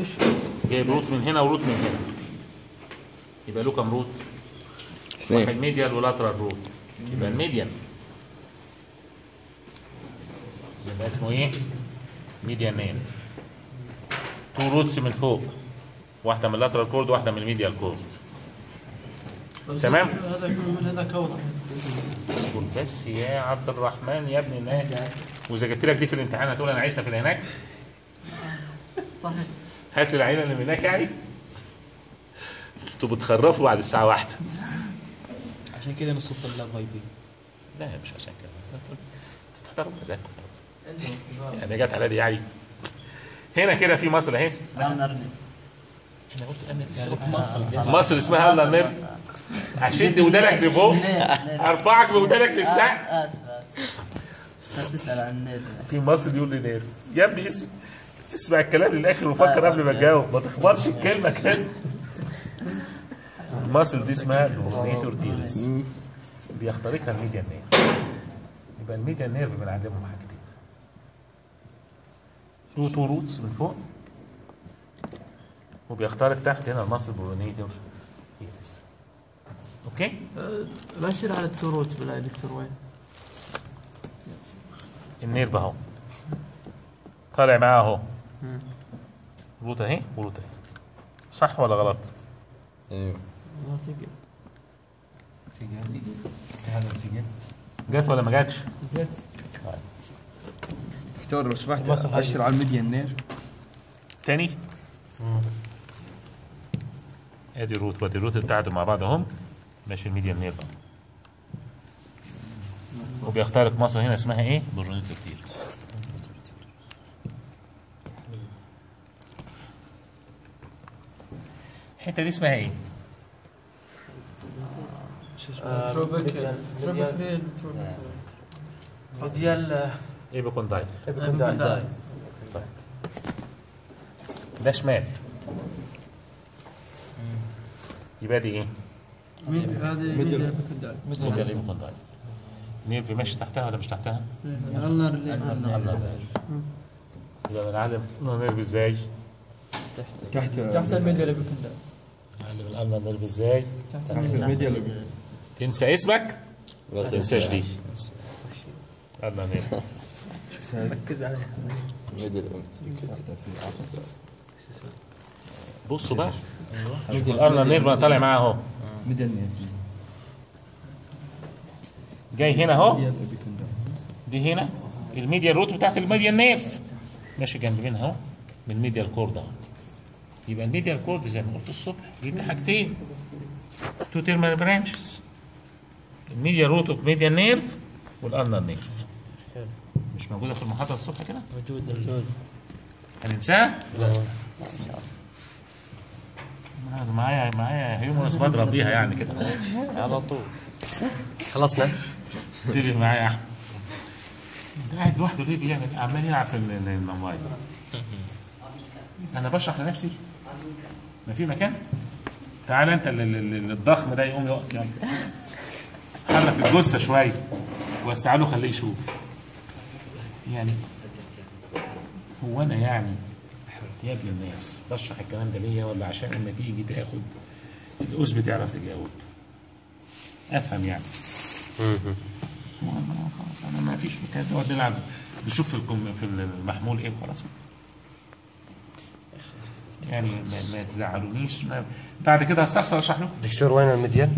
ماشي جايب روت من هنا وروت من هنا يبقى له كام روت؟ واحد اثنين ميديال ولاترال روت يبقى الميديان يبقى اسمه ايه؟ ميديان نيل تو روتس من فوق واحده من اللاترال كورد واحده من الميديال كورد طب تمام. هذا يكون من هذاك اوضح اصبر بس يا عبد الرحمن يا ابن الله واذا جبت لك دي في الامتحان هتقول انا عايزها في اللي هناك صحيح هات لي العيله اللي من هناك يعني انتوا بتخرفوا بعد الساعه واحدة عشان كذا نص الطلاب غايبين لا مش عشان كده انتوا بتحضروا مزاجكم يعني جت على دي يعني هنا كده في مصر اهي انا قلت انا لسه مصر مصر اسمها الله نيرف هشد ودانك لفوق ارفعك بودانك للسقف اسف اسف بس تسال عن النيل في مصر يقول لي نيرف يا ابني اسم اسمع الكلام للاخر وفكر قبل ما تجاوب ما تخبطش الكلمه كده المصل دي اسمها البرونيتور تيرس بيخترقها الميديا نيرف يبقى الميديا نيرف بنعلمه في حاجتين له تو روتس من فوق وبيخترق تحت هنا المصل برونيتور تيرس اوكي أه، بشر على التروت بالله دكتور وين النيرف اهو طالع معاه اهو روت اهي وروت اهي صح ولا غلط؟ ايوه لا تقل جت ولا ما جاتش؟ جت دكتور لو سمحت اشر على الميديان نير تاني ادي الروت وادي الروت بتاعته مع بعض اهم ماشي الميديان نيرف اهو. وبيخترق مصر هنا اسمها ايه؟ برونيتو تيرس الحته دي اسمها ايه؟ تروبيكال تروبيكال ميديال ايبوكوندايل تروبيكال طيب ده شمال يبقى دي ايه؟ ميد هذه ميديا بكندال ميديال ايبوكوندايل نيرف ماشي تحتها ولا مش تحتها؟ النار اللي يبقى بنعلم نيرف ازاي؟ تحت تحت الميديا اللي بكندال نعلم الالنا نيرف ازاي؟ تحت تحت الميديا الميديا تنسى اسمك؟ لا ما تنساش دي الالنا نيرف ركز عليها ميدل بصوا بقى شوف الالنا نيرف انا طالع معاه اهو ميديان نير جاي هنا اهو دي هنا الميديا الروت بتاعت الميديا نيرف ماشي جنب منها اهو من الميديا الكورد اهو يبقى الميديا الكورد زي ما قلت الصبح بيدي حاجتين تو تيرمال برانشز الميديا روت اوف ميديا نيرف والالنا نيرف مش موجوده في المحاضره الصبح كده موجود موجود هننساها؟ لا معايا معايا هيومنس بضرب بيها يعني كده على طول خلصنا انتبه معايا يا احمد ده قاعد لوحده ليه بيعمل عمال يلعب في ال- الموبايل انا بشرح لنفسي ما في مكان تعال انت ال- ال- ال- الضخم ده يقوم يقف يلا حرك الجثه شويه وسع له خليه يشوف يعني هو انا يعني يا ابن الناس بشرح الكلام ده ليا ولا عشان لما تيجي تاخد الأس بتعرف تجاوب افهم يعني والله خلاص انا ما فيش مكان نقعد نلعب نشوف في الكم في المحمول ايه وخلاص يعني ما, ما تزعلونيش ما بعد كده هستخسر اشرح لكم دكتور وين المديان؟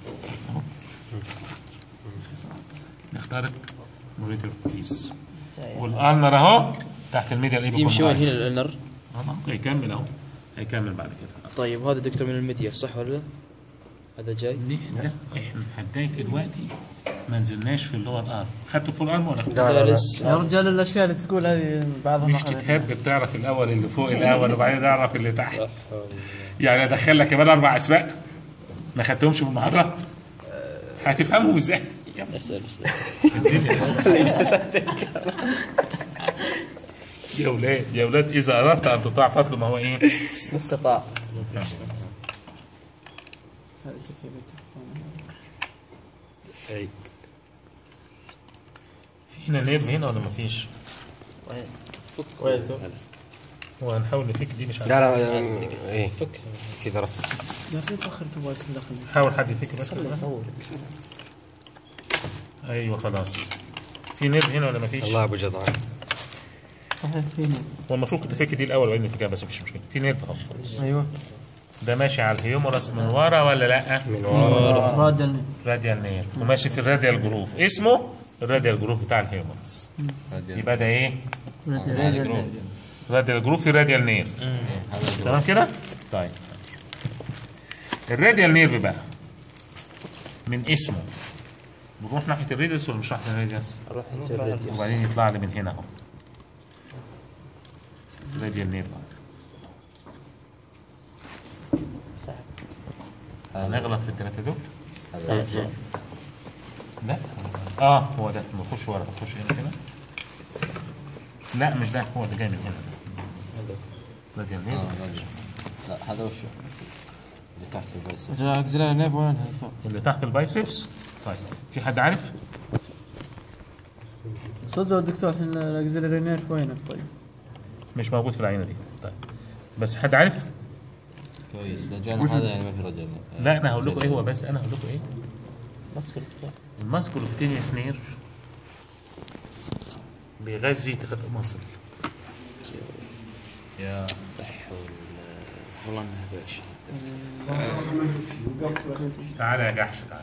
نخترق موريتور بيس والارنر اهو تحت الميديا الايه يمشي وين هنا الانر هيكمل اهو هيكمل بعد كده طيب هذا دكتور من الميديا صح ولا لا؟ هذا جاي ده احنا لحد دلوقتي ما نزلناش في اللور ارم خدتوا فول ارم ولا خدتوا لا لا لا لا لسه يا رجال الاشياء اللي تقول هذه بعضها مش ما أخذتها. تتهب بتعرف الاول اللي فوق الاول وبعدين تعرف اللي تحت يعني ادخل لك كمان اربع اسماء ما خدتهمش في المحاضره هتفهمهم ازاي اسال اسال يا اولاد يا اولاد اذا اردت ان تطاع فاطلب ما هو ايه استطاع أي. في هنا نيرف هنا ولا ما فيش؟ وهنحاول نفك دي مش عارف لا لا ايه فكها كذا راح يا اخي فخر تبغى كل دخل حاول حد يفك بس كده. ايوه خلاص في نيرف هنا ولا مفيش؟ الله ابو جدع صحيح فينا هو المفروض كنت تفك دي الاول وبعدين نفكها بس مفيش مشكله في نيرف اهو ايوه ده ماشي على الهيومرس من ورا ولا لا؟ من ورا رادل راديال نيرف وماشي في الراديال جروف اسمه الراديال جروف بتاع الهيومرس يبقى ده ايه؟ رادل راديال جروف في راديال نيرف تمام كده؟ طيب الراديال نيرف بقى من اسمه بنروح ناحيه الريدس ولا مش ناحيه الريدس؟ اروح انت الراديوس وبعدين يطلع لي من هنا اهو راديال نيرف هنغلط في الثلاثه دول؟ لا اه هو ده نخش ورا نخش هنا كده لا مش ده هو اللي جاي من هنا ده راديال نيرف لا هذا وشو اللي تحت البيس اكزيلاري نيف وين اللي تحت البايسبس طيب في حد عارف؟ صدق يا دكتور احنا الاكزيلري نيرف وينك طيب؟ مش موجود في العينه دي طيب بس حد عارف؟ كويس لا جانا هذا يعني ما في رجل لا انا هقول لكم ايه هو بس انا هقول لكم ايه الماسكولوكتينيوس نيرف بيغذي ثلاث مصل يا والله انها باشا تعالى يا جحش تعالى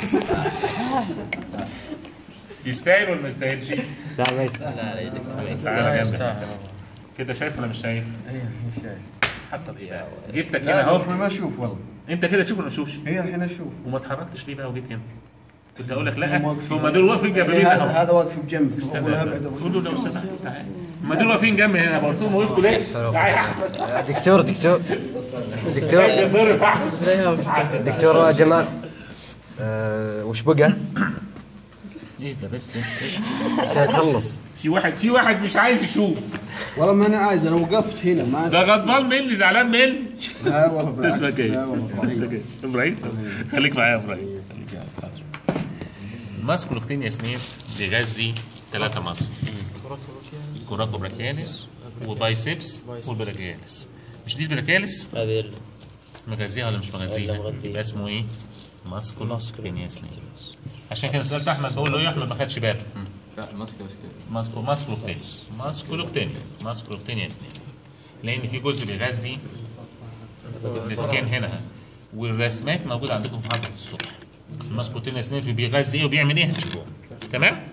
يستاهل ولا ما يستاهلش؟ لا ما يستاهل لا لا يا دكتور تعالى جنبي كده شايف ولا مش شايف؟ ايوه مش شايف حصل ايه بقى؟ جبتك هنا لا اهو شوي ما اشوف والله انت كده تشوف ولا ما تشوفش؟ هي الحين اشوف وما اتحركتش ليه بقى وجيت هنا؟ كنت اقول لك لا هم دول واقفين جنب مين هذا اهو هذا واقف بجنبك استنى اقول ابعد قول له لو سمحت تعالى ما دول واقفين جنبي هنا قلت لهم وقفتوا ليه؟ تعالى يا احمد دكتور دكتور دكتور ضرب احسن زيها وش- دكتور جمال آه وش بقى؟ ايه ده بس عشان نخلص في واحد في واحد مش عايز يشوف والله ما انا عايز انا وقفت هنا ما ده غضبان مني زعلان مني لا والله بالعكس. اسمك لا ايه؟ والله اسمك ايه؟ ابراهيم خليك معايا يا ابراهيم خليك معايا الماسكولوكتينيوس نيرف بيغذي ثلاثة مصل كوراكو براكياليس وبايسبس والبراكياليس مش دي البراكياليس هذه ال- مغذيها ولا مش مغذيها؟ لا، مغذيها. يبقى اسمه ايه؟ ماسكولوكتينيوس نيرف عشان كده سالت احمد بقول له ايه احمد ما خدش باله لا ماسكه بس كده ماسكو ماسكولوكتينيوس ماسكولوكتينيوس ماسكولوكتينيوس لان في جزء بيغذي السكين هنا والرسمات موجوده عندكم في محاضره الصبح الماسكولوكتينيوس نيرف بيغذي ايه وبيعمل ايه هتشوفوه تمام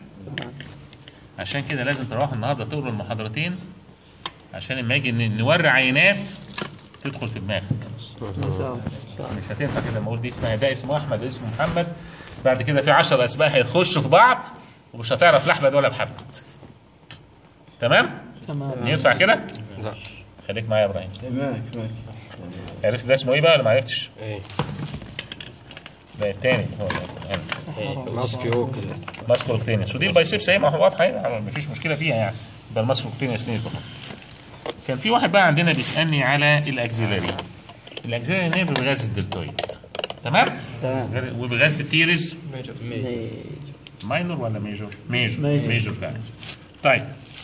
عشان كده لازم تروحوا النهارده تقروا المحاضرتين عشان لما يجي ن- نوري عينات تدخل في دماغك مش هتنفع كده لما اقول دي اسمها ده اسمه احمد ده اسمه محمد بعد كده في 10 اسماء هيخشوا في بعض ومش هتعرف لا احمد ولا محمد تمام تمام ينفع كده لا خليك معايا يا ابراهيم معك معك عرفت ده اسمه ايه بقى ولا ما عرفتش ايه ده التاني هو ده القرآن. ماسكيو كذا ماسكولوكتينيوس ودي البايسبس اهي ما هو واضحه اهي مفيش مشكله فيها يعني ده الماسكولوكتينيوس نيرف اهو كان في واحد بقى عندنا بيسالني على الاكزيلاري الاكزيلاري نيرف بيغذي الدلتويد تمام تمام وبيغذي التيرز ماينور ولا ميجور؟ ميجور ميجور. ميجور فعلا طيب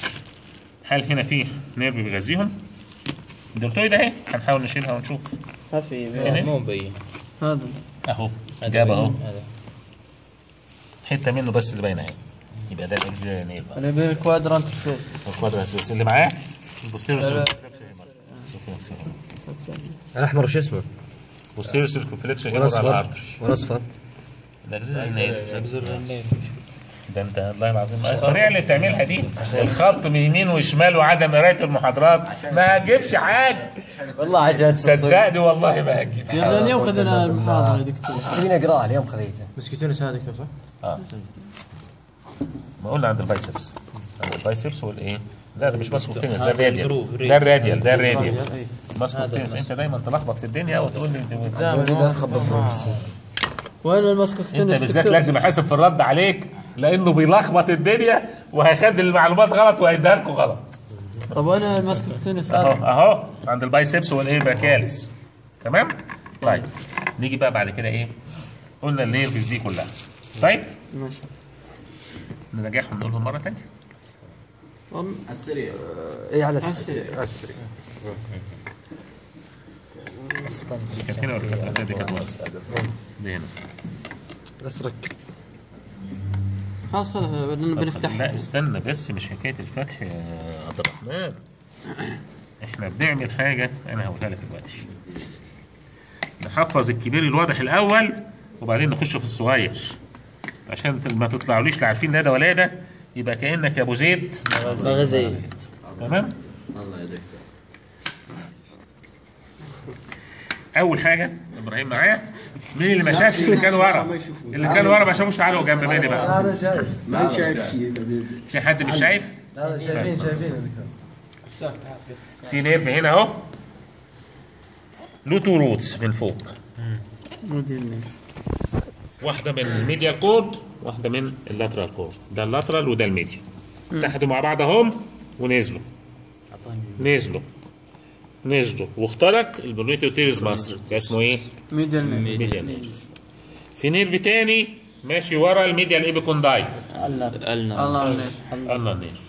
هل هنا في نيرف بيغذيهم؟ الدلتويد اهي هنحاول نشيلها ونشوف ما في هنا مو مبين هذا اهو هذا جاب مبين. اهو هذا حته منه بس اللي باينه اهي يبقى ده الاكزيلاري نيرف اللي بالكوادرانت سبيس الكوادراتس اللي معاه البوستيريور لا، لا. سيركمفلكس الاحمر وش اسمه؟ بوستيريور سيركمفلكس هيمر على والاصفر الارتري والاصفر الاكزيلاري نيرف ده انت الله العظيم الطريقه اللي بتعملها دي الخط من يمين وشمال وعدم قرايه المحاضرات ما هتجيبش حاجه والله عجبت صدقني والله ما هتجيب يا ابن اليوم خذنا المحاضرة يا دكتور تبيني اقراها اليوم خذيته مسكتوني سنه دكتور صح؟ ما قلنا عند البايسبس عند البايسبس والايه لا ده مش ماسكو تنس ده الراديال ده الراديال ده الراديال ماسكو تنس انت دايما تلخبط في الدنيا وتقول لي انت موجود تخبص بس وين المسكك انت تنس بالذات دكتور؟ لازم احاسب في الرد عليك لانه بيلخبط الدنيا وهيخلي المعلومات غلط وهيديها لكم غلط طب وين المسكك تنس اهو هذا؟ اهو عند البايسبس والايه باكاليس تمام طيب نيجي بقى بعد كده ايه قلنا الليرفز دي كلها طيب ماشي نراجعهم نقولهم مره ثانيه السريع اي على السريع على السريع كانت هنا ولا كانت دي كانت ورا؟ دي هنا بس ركب خلاص خلاص بدنا بنفتح لا استنى بس مش حكايه الفتح يا عبد الرحمن احنا بنعمل حاجه انا هقولها لك دلوقتي نحفظ الكبير الواضح الاول وبعدين نخش في الصغير عشان ما تطلعوليش لا عارفين لا ده ولا ده يبقى كانك يا ابو زيد مغزي تمام الله يا دكتور اول حاجه ابراهيم معايا مين اللي ما شافش اللي كان ورا اللي كان ورا ما شافوش تعالوا جنب مني بقى انا شايف ما انت شايف شيء بعدين. في حد مش شايف لا شايفين شايفين في نيرف هنا اهو له تو روتس من فوق موديل نيت. واحده من الميديال كورد واحده من اللاترال كورد ده اللاترال وده الميديال اتحدوا مع بعض اهم ونزلوا نزلوا نزلوا واخترق البرونيتو تيرز مصر ده اسمه ايه؟ ميديال نيت. ميديال نيرف في نيرف تاني ماشي ورا الميديال ايبيكونداي الله عليك الله نيرف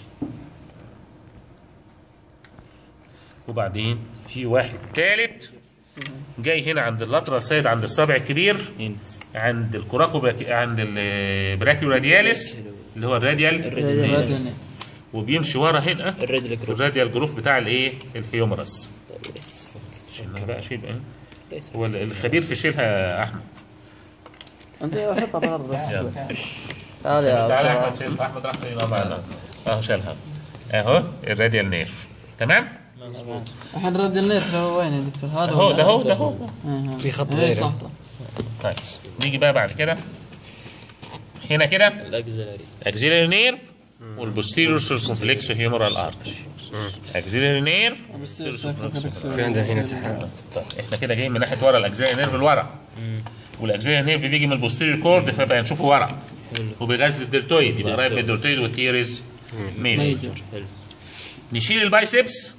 وبعدين في واحد تالت جاي هنا عند اللاترال سايد عند الصابع الكبير عند الكوراكو باك... عند البراكيو رادياليس اللي هو الراديال ميديال نيت. وبيمشي ورا هنا الراديال جروف بتاع الايه الهيومرس شيلها بقى شيل ايه هو الخبير في شيلها يا احمد انت حطها في الارض بس يلا تعال يا تعالى يا عبد احمد شيل احمد راح فين معنا اهو شالها اهو الراديال نيرف تمام الحين رد النيت هو وين يا دكتور هذا اهو ولا- ده هو ده هو آه، في خط إيه، غيره. صح صح كويس نيجي بقى بعد كده هنا كده الاكزلري اكزيلري نيرف والبوستيريور سيركمفلكس هيومرال ارتري اكزيلري نيرف في عندنا هنا تحت طيب احنا كده جايين من ناحيه ورا الاكزيلري نيرف لورا والاكزيلري نيرف بيجي من البوستيريور كورد فبقى نشوفه ورا وبيغذي الدلتويد يبقى قريب من الدلتويد والتيرز ميجر ميجر نشيل البايسبس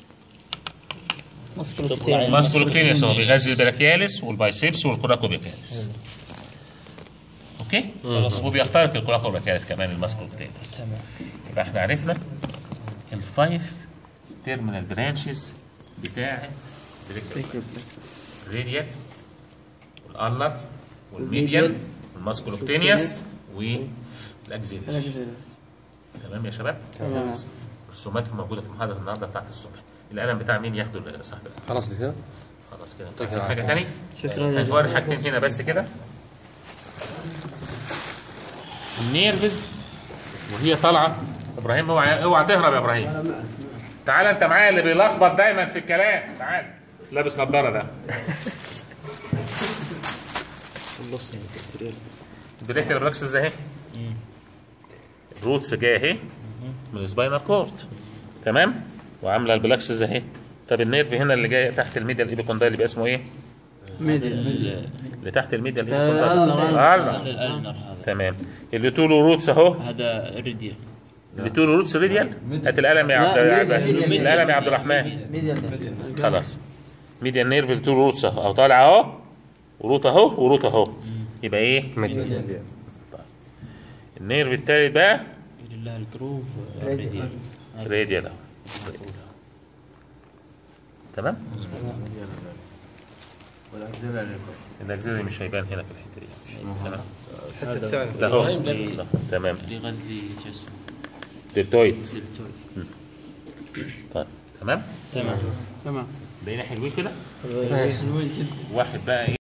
تطلع ماسكولوكتينيس هو بيغذي البراكياليس والبايسبس والكوراكوبيكاليس اوكي وبيخترق الكوراكوبيكاليس كمان الماسكولوكتينيس يبقى احنا عرفنا الفايف تيرمينال برانشز بتاع الراديال والالر والميديال والماسكولوكتينيس والاكزيلري تمام يا شباب تمام الرسومات موجوده في محاضره النهارده بتاعت الصبح القلم بتاع مين ياخده صاحب القلم خلاص كده خلاص كده انت عايزين حاجه تاني شكرا هنوري حاجتين هنا بس كده النيرفز وهي طالعه ابراهيم اوعى اوعى تهرب يا ابراهيم تعال انت معايا اللي بيلخبط دايما في الكلام تعال لابس نظاره ده خلصنا يا دكتور يلا بدايه الركس اهي الروتس جايه اهي من السباينال كورد تمام وعامله البلاكسز اهي طب النيرف هنا اللي جاي تحت الميديا الايبيكوندايل يبقى اسمه ايه؟ ميديال اللي تحت الميديا آه، الايبيكوندايل الله. الله الالنر هذا تمام اللي طوله روتس اهو هذا الريديال اللي طوله روتس ريديال هات القلم يا عبد لا، عبد- القلم يا عبد الرحمن خلاص ميديا نيرف اللي طوله روتس اهو أهو طالع اهو وروت اهو وروت اهو يبقى ايه؟ ميديا النيرف التالت بقى لله الجروف ريديال راديال اهو تمام؟ الاكزيلري مش هيبان هنا في الحته دي تمام الحته الثانيه ده هو ده. تمام اللي يغذي شو اسمه دلتويد دلتويد طيب تمام تمام تمام بقينا حلوين كده حلوين جدا واحد بقى ايه